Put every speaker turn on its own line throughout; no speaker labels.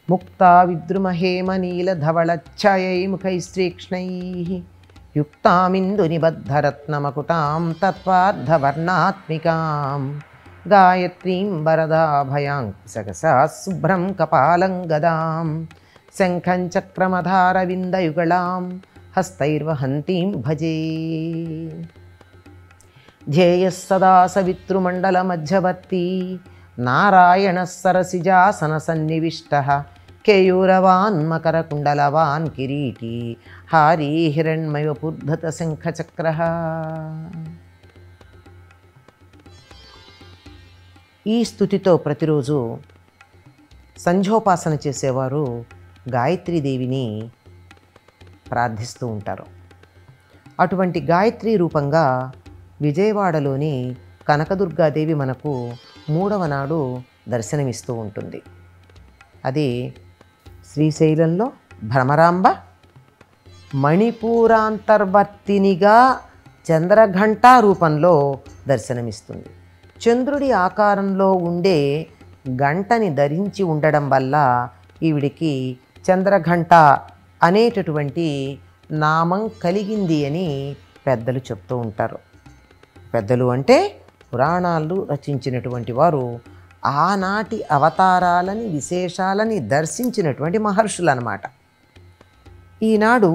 ముక్తా విద్రుమహేమనీలధవళఛాయై ముఖైస్త్రీక్ష్ణైः యుక్తామిందునిబద్ధరత్నమకుటాం తత్వార్ధవర్ణాత్మికాం గాయత్రీం వరదాభయాంకుశకసా శుభ్రం కపాలం గదాం శంఖం చక్రమధారవిందయుగళాం హస్తైర్వహంతీం భజే ధ్యేయः సదా సవితృమండలమధ్యవర్తి నారాయణः సరసిజాసనసన్నివిష్టः కేయూరవాన్ మకరకుండలవాన్ కిరీటీ హారీ హిరణ్మయపుర్ధత శంఖచక్రः ఈ స్థుతితో ప్రతిరోజు సంధ్యోపాసన చేసేవారు గాయత్రీదేవిని ప్రార్థిస్తూ ఉంటారు అటువంటి గాయత్రి రూపంగా విజయవాడలోని కనకదుర్గాదేవి మనకు మూడవ నాడు దర్శనమిస్తూ ఉంటుంది అది శ్రీశైలంలో భ్రమరాంబ మణిపూరాంతర్వర్తినిగా చంద్రఘంటా రూపంలో దర్శనమిస్తుంది చంద్రుడి ఆకారంలో ఉండే గంటని ధరించి ఉండడం వల్ల ఈవిడికి చంద్రఘంట అనేటటువంటి నామం కలిగింది అని పెద్దలు చెప్తూ ఉంటారు పెద్దలు అంటే పురాణాలు రచించినటువంటి వారు ఆనాటి అవతారాలని విశేషాలని దర్శించినటువంటి మహర్షులు అన్నమాట ఈనాడు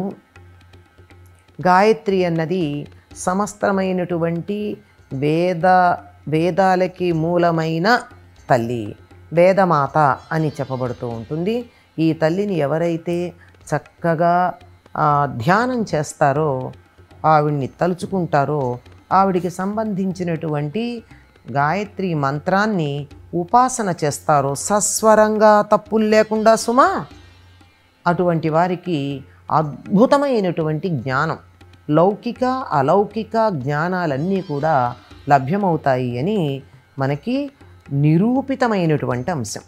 గాయత్రి అన్నది సమస్తమైనటువంటి వేద వేదాలకి మూలమైన తల్లి వేదమాత అని చెప్పబడుతూ ఉంటుంది ఈ తల్లిని ఎవరైతే చక్కగా ఆ, ధ్యానం చేస్తారో ఆవిడ్ని తలుచుకుంటారో ఆవిడికి సంబంధించినటువంటి గాయత్రి మంత్రాన్ని ఉపాసన చేస్తారో సస్వరంగా తప్పులు లేకుండా సుమా అటువంటి వారికి అద్భుతమైనటువంటి జ్ఞానం లౌకిక అలౌకిక జ్ఞానాలన్నీ కూడా లభ్యమవుతాయి అని మనకి నిరూపితమైనటువంటి అంశం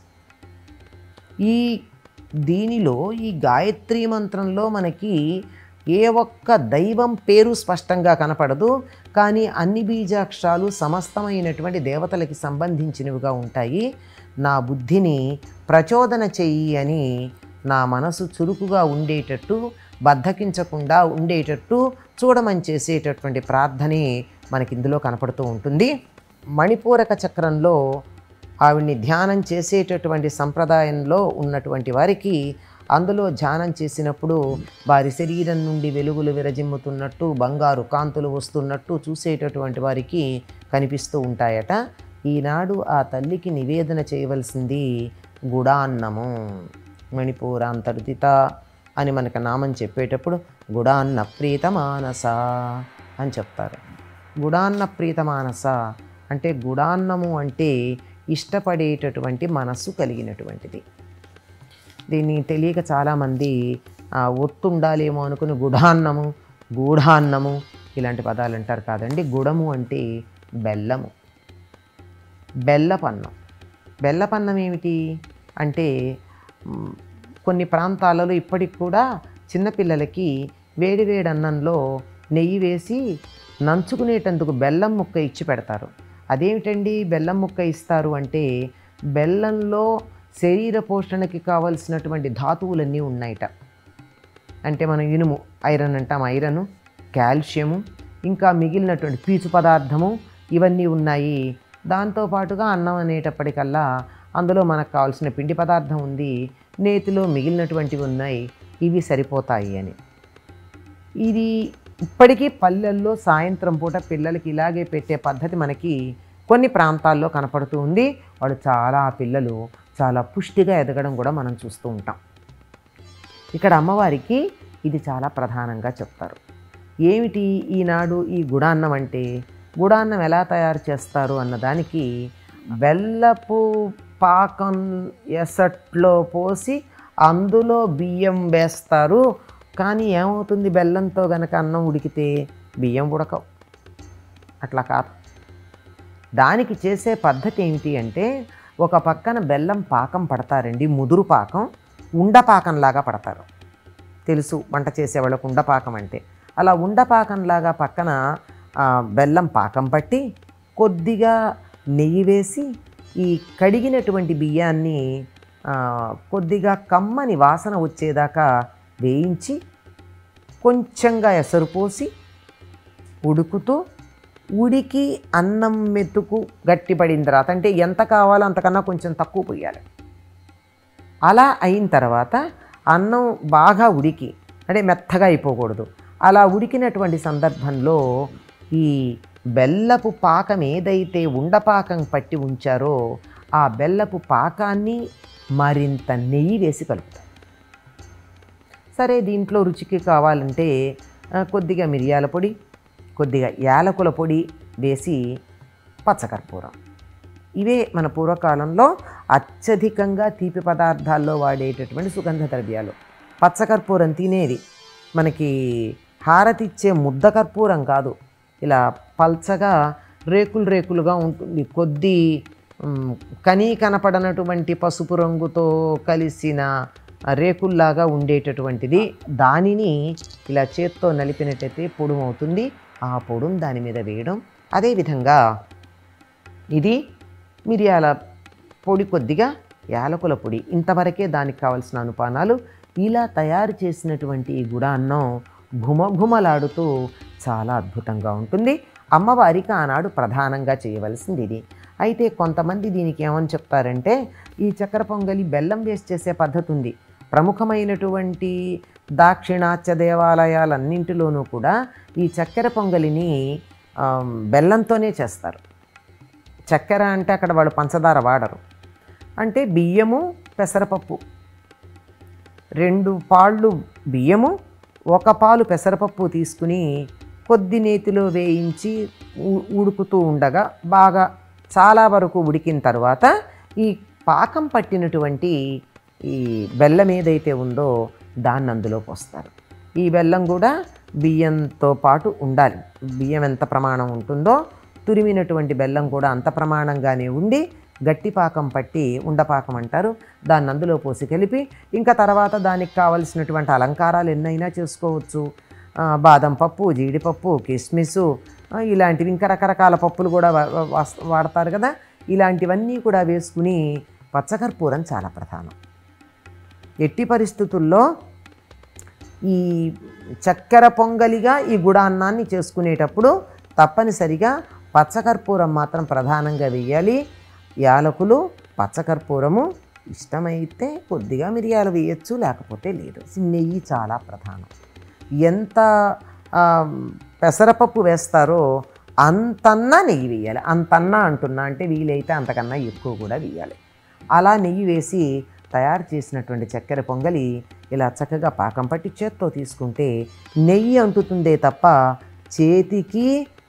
ఈ దీనిలో ఈ గాయత్రి మంత్రంలో మనకి ఏ ఒక్క దైవం పేరు స్పష్టంగా కనపడదు కానీ అన్ని బీజాక్షరాలు సమస్తమైనటువంటి దేవతలకి సంబంధించినవిగా ఉంటాయి నా బుద్ధిని ప్రచోదన చెయ్యి అని నా మనసు చురుకుగా ఉండేటట్టు బద్ధకించకుండా ఉండేటట్టు చూడమని చేసేటటువంటి ప్రార్థనే మనకి ఇందులో కనపడుతూ ఉంటుంది మణిపూరక చక్రంలో ఆవిడ్ని ధ్యానం చేసేటటువంటి సంప్రదాయంలో ఉన్నటువంటి వారికి అందులో ధ్యానం చేసినప్పుడు వారి శరీరం నుండి వెలుగులు విరజిమ్ముతున్నట్టు బంగారు కాంతులు వస్తున్నట్టు చూసేటటువంటి వారికి కనిపిస్తూ ఉంటాయట ఈనాడు ఆ తల్లికి నివేదన చేయవలసింది గుడాన్నము మణిపూరాంతర్దిత అని మనకు నామం చెప్పేటప్పుడు గుడాన్న ప్రీత మానస అని చెప్తారు గుడాన్న ప్రీత మానస అంటే గుడాన్నము అంటే ఇష్టపడేటటువంటి మనస్సు కలిగినటువంటిది దీన్ని తెలియక చాలామంది ఆ, ఒత్తు ఉండాలేమో అనుకుని గుడాన్నము గూఢాన్నము ఇలాంటి పదాలు అంటారు కాదండి గుడము అంటే బెల్లము బెల్లపన్నం బెల్లపన్నం ఏమిటి అంటే మ్, కొన్ని ప్రాంతాలలో ఇప్పటికి కూడా చిన్నపిల్లలకి వేడివేడి అన్నంలో నెయ్యి వేసి నంచుకునేటందుకు బెల్లం ముక్క ఇచ్చి పెడతారు అదేమిటండి బెల్లం ముక్క ఇస్తారు అంటే బెల్లంలో శరీర పోషణకి కావలసినటువంటి ధాతువులన్నీ ఉన్నాయట అంటే మనం ఇనుము ఐరన్ అంటాం ఐరన్ కాల్షియము ఇంకా మిగిలినటువంటి పీచు పదార్థము ఇవన్నీ ఉన్నాయి దాంతోపాటుగా అన్నం అనేటప్పటికల్లా అందులో మనకు కావాల్సిన పిండి పదార్థం ఉంది నేతిలో మిగిలినటువంటివి ఉన్నాయి ఇవి సరిపోతాయి అని ఇది ఇప్పటికీ పల్లెల్లో సాయంత్రం పూట పిల్లలకి ఇలాగే పెట్టే పద్ధతి మనకి కొన్ని ప్రాంతాల్లో కనపడుతూ ఉంది వాళ్ళు చాలా పిల్లలు చాలా పుష్టిగా ఎదగడం కూడా మనం చూస్తూ ఉంటాం ఇక్కడ అమ్మవారికి ఇది చాలా ప్రధానంగా చెప్తారు ఏమిటి ఈనాడు ఈ గుడాన్నం అంటే గుడాన్నం ఎలా తయారు చేస్తారు అన్నదానికి బెల్లపు పాకం ఎసట్లో పోసి అందులో బియ్యం వేస్తారు కానీ ఏమవుతుంది బెల్లంతో గనక అన్నం ఉడికితే బియ్యం ఉడకవు అట్లా కాదు దానికి చేసే పద్ధతి ఏమిటి అంటే ఒక పక్కన బెల్లం పాకం పడతారండి ముదురు పాకం ఉండపాకంలాగా పడతారు తెలుసు వంట చేసేవాళ్ళకు ఉండపాకం అంటే అలా ఉండపాకంలాగా పక్కన ఆ, బెల్లం పాకం పట్టి కొద్దిగా నెయ్యి వేసి ఈ కడిగినటువంటి బియ్యాన్ని ఆ, కొద్దిగా కమ్మని వాసన వచ్చేదాకా వేయించి కొంచెంగా ఎసరు పోసి ఉడుకుతూ ఉడికి అన్నం మెతుకు గట్టిపడిన తర్వాత అంటే ఎంత కావాలో అంతకన్నా కొంచెం తక్కువ పోయాలి అలా అయిన తర్వాత అన్నం బాగా ఉడికి అంటే మెత్తగా అయిపోకూడదు అలా ఉడికినటువంటి సందర్భంలో ఈ బెల్లపు పాకం ఏదైతే ఉండపాకం పట్టి ఉంచారో ఆ బెల్లపు పాకాన్ని మరింత నెయ్యి వేసి కలుపుతారు సరే దీంట్లో రుచికి కావాలంటే ఆ, కొద్దిగా మిరియాల పొడి కొద్దిగా యాలకుల పొడి వేసి పచ్చకర్పూరం ఇవే మన పూర్వకాలంలో అత్యధికంగా తీపి పదార్థాల్లో వాడేటటువంటి సుగంధ ద్రవ్యాలు పచ్చకర్పూరం తినేది మనకి హారతిచ్చే ముద్ద కర్పూరం కాదు ఇలా పల్చగా రేకులు రేకులుగా ఉంటుంది కొద్ది మ్, కనీ కనపడనటువంటి పసుపు రంగుతో కలిసిన రేకుల్లాగా ఉండేటటువంటిది దానిని ఇలా చేత్తో నలిపినట్టయితే పొడుమవుతుంది ఆ పొడుం దాని మీద వేయడం అదేవిధంగా ఇది మిరియాల పొడి కొద్దిగా యాలకుల పొడి ఇంతవరకే దానికి కావలసిన అనుపానాలు ఇలా తయారు చేసినటువంటి ఈ గుడాన్నం ఘుమఘుమలాడుతూ చాలా అద్భుతంగా ఉంటుంది అమ్మవారికి ఆనాడు ప్రధానంగా చేయవలసింది ఇది అయితే కొంతమంది దీనికి ఏమని చెప్తారంటే ఈ చక్కెర పొంగలి బెల్లం వేసి చేసే పద్ధతి ఉంది ప్రముఖమైనటువంటి దాక్షిణాత్య దేవాలయాలన్నింటిలోనూ కూడా ఈ చక్కెర పొంగలిని ఆ, బెల్లంతోనే చేస్తారు చక్కెర అంటే అక్కడ వాళ్ళు పంచదార వాడరు అంటే బియ్యము పెసరపప్పు రెండు పాళ్ళు బియ్యము ఒక పాలు పెసరపప్పు తీసుకుని కొద్ది నేతిలో వేయించి ఉ- ఉడుకుతూ ఉండగా బాగా చాలా వరకు ఉడికిన తర్వాత ఈ పాకం పట్టినటువంటి ఈ బెల్లం ఏదైతే ఉందో దాన్ని అందులో పోస్తారు ఈ బెల్లం కూడా బియ్యంతో పాటు ఉండాలి బియ్యం ఎంత ప్రమాణం ఉంటుందో తురిమినటువంటి బెల్లం కూడా అంత ప్రమాణంగానే ఉండి గట్టి పాకం పట్టి ఉండపాకం అంటారు దాన్ని అందులో పోసి కలిపి ఇంకా తర్వాత దానికి కావలసినటువంటి అలంకారాలు ఎన్నైనా చేసుకోవచ్చు ఆ, బాదం పప్పు జీడిపప్పు కిస్మిస్ ఆ, ఇలాంటివి ఇంకా రకరకాల పప్పులు కూడా వా- వా- వాస్- వాడతారు కదా ఇలాంటివన్నీ కూడా వేసుకుని పచ్చకర్పూరం చాలా ప్రధానం ఎట్టి పరిస్థితుల్లో ఈ చక్కెర పొంగలిగా ఈ గుడాన్నాన్ని చేసుకునేటప్పుడు తప్పనిసరిగా పచ్చకర్పూరం మాత్రం ప్రధానంగా వేయాలి యాలకులు పచ్చకర్పూరము ఇష్టమైతే కొద్దిగా మిరియాలు వేయచ్చు లేకపోతే లేదు నెయ్యి చాలా ప్రధానం ఎంత ఆ, పెసరపప్పు వేస్తారో అంతన్నా నెయ్యి వేయాలి అంతన్నా అంటున్నా అంటే వీలైతే అంతకన్నా ఎక్కువ కూడా వేయాలి అలా నెయ్యి వేసి తయారు చేసినటువంటి చక్కెర పొంగలి ఇలా చక్కగా పాకం పట్టి చేత్తో తీసుకుంటే నెయ్యి అంటుతుందే తప్ప చేతికి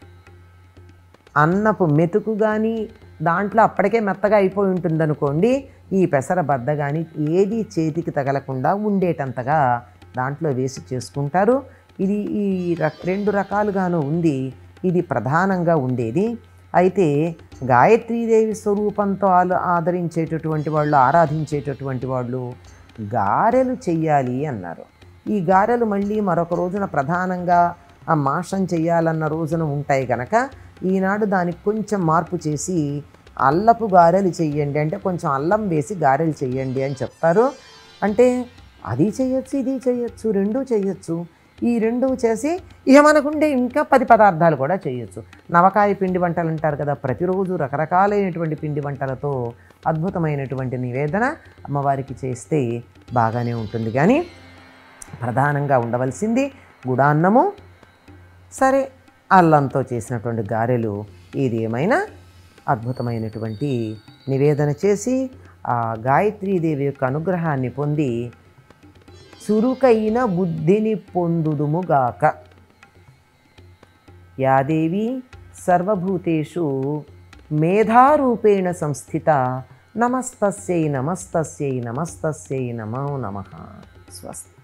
అన్నపు మెతుకు కానీ దాంట్లో అప్పటికే మెత్తగా అయిపోయి ఉంటుందనుకోండి ఈ పెసర బద్ద కానీ ఏది చేతికి తగలకుండా ఉండేటంతగా దాంట్లో వేసి చేసుకుంటారు ఇది ఈ రక రెండు రకాలుగాను ఉంది ఇది ప్రధానంగా ఉండేది అయితే గాయత్రీదేవి స్వరూపంతో ఆలు ఆదరించేటటువంటి వాళ్ళు ఆరాధించేటటువంటి వాళ్ళు గారెలు చెయ్యాలి అన్నారు ఈ గారెలు మళ్ళీ మరొక రోజున ప్రధానంగా ఆ మాషం చెయ్యాలన్న రోజున ఉంటాయి కనుక ఈనాడు దానికి కొంచెం మార్పు చేసి అల్లపు గారెలు చెయ్యండి అంటే కొంచెం అల్లం వేసి గారెలు చెయ్యండి అని చెప్తారు అంటే అది చేయొచ్చు ఇది చేయొచ్చు రెండూ చేయొచ్చు ఈ రెండు చేసి ఇక మనకుండే ఇంకా పది పదార్థాలు కూడా చేయొచ్చు నవకాయ పిండి వంటలు అంటారు కదా ప్రతిరోజు రకరకాలైనటువంటి పిండి వంటలతో అద్భుతమైనటువంటి నివేదన అమ్మవారికి చేస్తే బాగానే ఉంటుంది కానీ ప్రధానంగా ఉండవలసింది గుడాన్నము సరే అల్లంతో చేసినటువంటి గారెలు ఏది ఏమైనా అద్భుతమైనటువంటి నివేదన చేసి ఆ గాయత్రీదేవి యొక్క అనుగ్రహాన్ని పొంది చురుకైన బుద్ధిని పొందుదుముగాక యాదేవి సర్వభూతేషు మేధారూపేణ సంస్థిత నమస్తస్యై నమస్తస్యై నమస్తస్యై నమో నమ స్వస్తి